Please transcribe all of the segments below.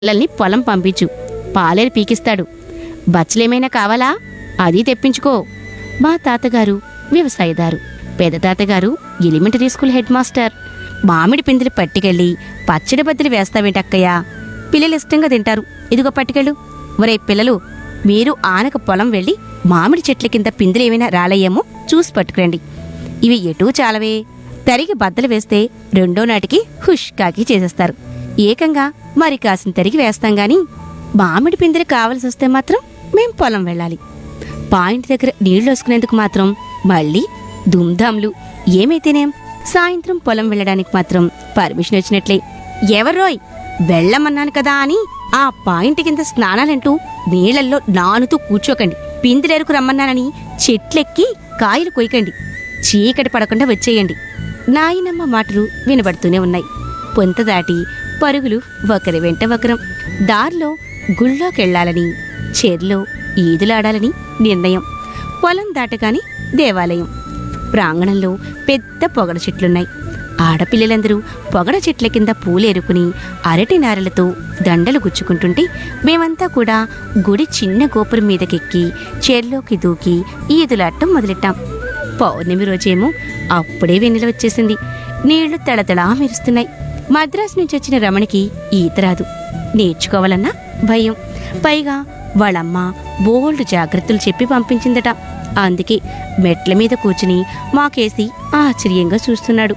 పిల్లల్ని పొలం పంపించు పాలేరు పీకిస్తాడు బచ్చలేమైనా కావాలా అది తెప్పించుకో మా తాతగారు వ్యవసాయదారు పెద్ద తాతగారు ఎలిమెంటరీ స్కూల్ హెడ్ మాస్టర్ మామిడి పిందెలు పట్టుకెళ్ళి పచ్చడి బద్దలు వేస్తావేంటక్కయ్యా పిల్లలు ఇష్టంగా తింటారు ఇదిగో పట్టుకెళ్ళు ఒరే పిల్లలు మీరు ఆనక పొలం వెళ్ళి మామిడి చెట్ల కింద పిందెలు ఏమైనా రాలయ్యేమో చూసి పట్టుకురండి ఇవి ఎటూ చాలవే తరిగి బద్దలు వేస్తే రెండో నాటికి హుష్ కాకి చేసేస్తారు ఏకంగా మరి కాసిన తరిగి వేస్తాం గాని మామిడి పిందెలు కావలసి వస్తే మాత్రం మేం పొలం వెళ్ళాలి పాయింట్ దగ్గర నీళ్లు వేసుకునేందుకు మాత్రం మళ్ళీ దుమ్ధాంలు ఏమైతేనేం సాయంత్రం పొలం వెళ్ళడానికి మాత్రం పర్మిషన్ వచ్చినట్లే ఎవర్రోయ్ వెళ్ళమన్నాను కదా అని ఆ పాయింట్ కింద స్నానాలంటూ నీళ్లల్లో నానుతూ కూర్చోకండి పిందిలేరుకు రమ్మన్నానని చెట్లెక్కి కాయలు కొయ్యకండి చీకటి పడకుండా వచ్చేయండి నాయనమ్మ మాటలు వినబడుతూనే ఉన్నాయి పొంత దాటి పరుగులు ఒకరి వెంట ఒకరం దారిలో గుళ్ళోకెళ్లాలని చెర్లో ఈదులాడాలని నిర్ణయం పొలం దాటగాని దేవాలయం ప్రాంగణంలో పెద్ద పొగడ చెట్లున్నాయి ఆడపిల్లలందరూ పొగడ చెట్ల కింద పూలేరుకుని అరటి నారలతో దండలు గుచ్చుకుంటుంటే మేమంతా కూడా గుడి చిన్న గోపురం మీదకెక్కి చెర్లోకి దూకి ఈదులాటం మొదలెట్టాం పౌర్ణమి రోజేమో అప్పుడే వెన్నెల వచ్చేసింది నీళ్లు తడతడా మెరుస్తున్నాయి మద్రాసు నుంచి వచ్చిన రమణికి ఈత రాదు నేర్చుకోవాలన్నా భయం పైగా వాళ్ళమ్మ బోల్డ్ జాగ్రత్తలు చెప్పి పంపించిందట అందుకే మెట్ల మీద కూర్చుని మాకేసి ఆశ్చర్యంగా చూస్తున్నాడు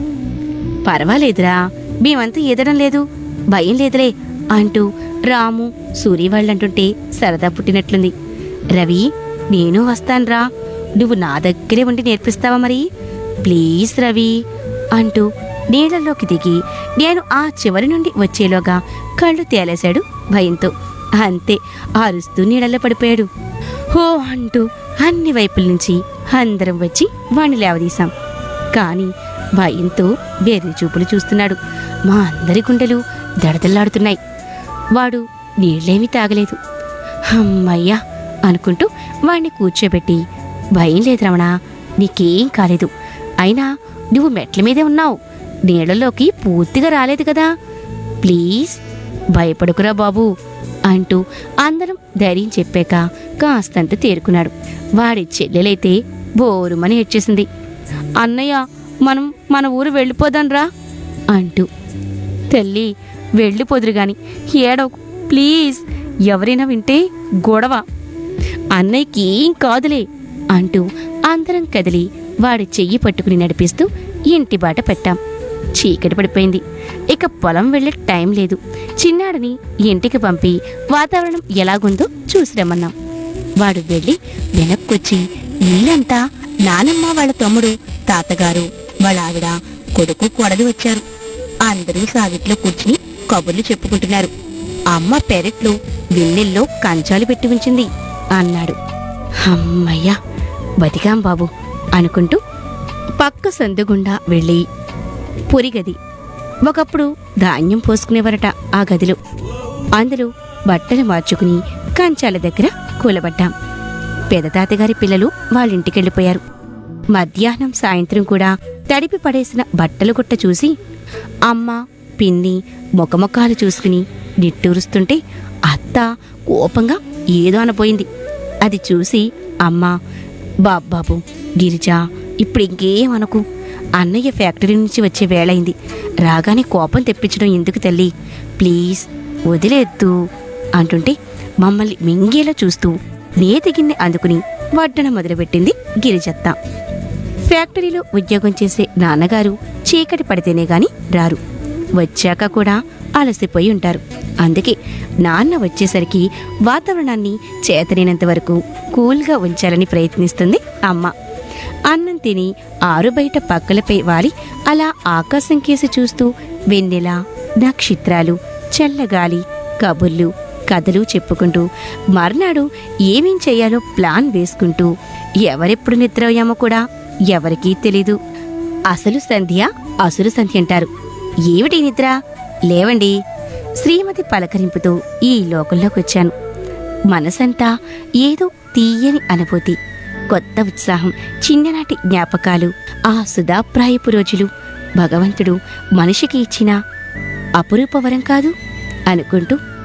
పర్వాలేదురా మేమంతా ఎదడం లేదు భయం లేదులే అంటూ రాము సూరి వాళ్ళంటుంటే సరదా పుట్టినట్లుంది రవి నేను వస్తాన్రా నువ్వు నా దగ్గరే ఉండి నేర్పిస్తావా మరి ప్లీజ్ రవి అంటూ నీళ్ళల్లోకి దిగి నేను ఆ చివరి నుండి వచ్చేలోగా కళ్ళు తేలేశాడు భయంతో అంతే అరుస్తూ నీళ్ళల్లో పడిపోయాడు హో అంటూ అన్ని వైపుల నుంచి అందరం వచ్చి వాణ్ణి లేవదీశాం కానీ భయంతో వేరే చూపులు చూస్తున్నాడు మా అందరి గుండెలు దడదల్లాడుతున్నాయి వాడు నీళ్ళేమీ తాగలేదు అమ్మయ్యా అనుకుంటూ వాణ్ణి కూర్చోబెట్టి భయం లేదు రమణ నీకేం కాలేదు అయినా నువ్వు మెట్ల మీదే ఉన్నావు నీళ్ళలోకి పూర్తిగా రాలేదు కదా ప్లీజ్ భయపడుకురా బాబు అంటూ అందరం ధైర్యం చెప్పాక కాస్తంత తేరుకున్నాడు వాడి చెల్లెలైతే బోరుమని ఏడ్చేసింది అన్నయ్య మనం మన ఊరు వెళ్ళిపోదాన్రా అంటూ తల్లి వెళ్ళిపోదురు గాని ఏడవకు ప్లీజ్ ఎవరైనా వింటే గొడవ అన్నయ్యకి ఏం కాదులే అంటూ అందరం కదిలి వాడి చెయ్యి పట్టుకుని నడిపిస్తూ ఇంటి బాట పెట్టాం చీకటి పడిపోయింది ఇక పొలం వెళ్ళే టైం లేదు చిన్నాడిని ఇంటికి పంపి వాతావరణం ఎలాగుందో చూసి రమ్మన్నాం వాడు వెళ్ళి వెనక్కొచ్చి నీళ్ళంతా నానమ్మ వాళ్ళ తమ్ముడు తాతగారు వాళ్ళ ఆవిడ కొడుకు కొడలు వచ్చారు అందరూ సాగిట్లో కూర్చుని కబుర్లు చెప్పుకుంటున్నారు అమ్మ పెరట్లో విన్నెల్లో కంచాలు పెట్టి ఉంచింది అన్నాడు అమ్మయ్యా బతికాం బాబు అనుకుంటూ పక్క సందుగుండా వెళ్ళి పొరిగది ఒకప్పుడు ధాన్యం పోసుకునేవారట ఆ గదిలో అందులో బట్టలు మార్చుకుని కంచాల దగ్గర కూలబడ్డాం పెదతాతగారి పిల్లలు వాళ్ళింటికెళ్ళిపోయారు మధ్యాహ్నం సాయంత్రం కూడా తడిపి పడేసిన బట్టలు గుట్ట చూసి అమ్మ పిన్ని ముఖముఖాలు చూసుకుని నిట్టూరుస్తుంటే అత్త కోపంగా ఏదో అనపోయింది అది చూసి అమ్మ బాబ్బాబు గిరిజ ఇప్పుడు ఇంకేం అనకు అన్నయ్య ఫ్యాక్టరీ నుంచి వచ్చే వేళయింది రాగానే కోపం తెప్పించడం ఎందుకు తల్లి ప్లీజ్ వదిలేద్దు అంటుంటే మమ్మల్ని మింగేలా చూస్తూ నేతి గిన్నె అందుకుని వడ్డన మొదలుపెట్టింది గిరిజత్త ఫ్యాక్టరీలో ఉద్యోగం చేసే నాన్నగారు చీకటి పడితేనే గాని రారు వచ్చాక కూడా అలసిపోయి ఉంటారు అందుకే నాన్న వచ్చేసరికి వాతావరణాన్ని చేతనైనంత వరకు కూల్గా ఉంచాలని ప్రయత్నిస్తుంది అమ్మ అన్నం తిని ఆరు బయట పక్కలపై వాలి అలా ఆకాశం కేసి చూస్తూ వెన్నెల నక్షత్రాలు చల్లగాలి కబుర్లు కథలు చెప్పుకుంటూ మర్నాడు ఏమేం చేయాలో ప్లాన్ వేసుకుంటూ ఎవరెప్పుడు నిద్రపోయామో కూడా ఎవరికీ తెలీదు అసలు సంధ్య అసురు సంధ్య అంటారు ఏమిటి నిద్ర లేవండి శ్రీమతి పలకరింపుతో ఈ లోకంలోకి వచ్చాను మనసంతా ఏదో తీయని అనుభూతి కొత్త ఉత్సాహం చిన్ననాటి జ్ఞాపకాలు ఆ సుధాప్రాయపు రోజులు భగవంతుడు మనిషికి ఇచ్చిన అపురూప వరం కాదు అనుకుంటూ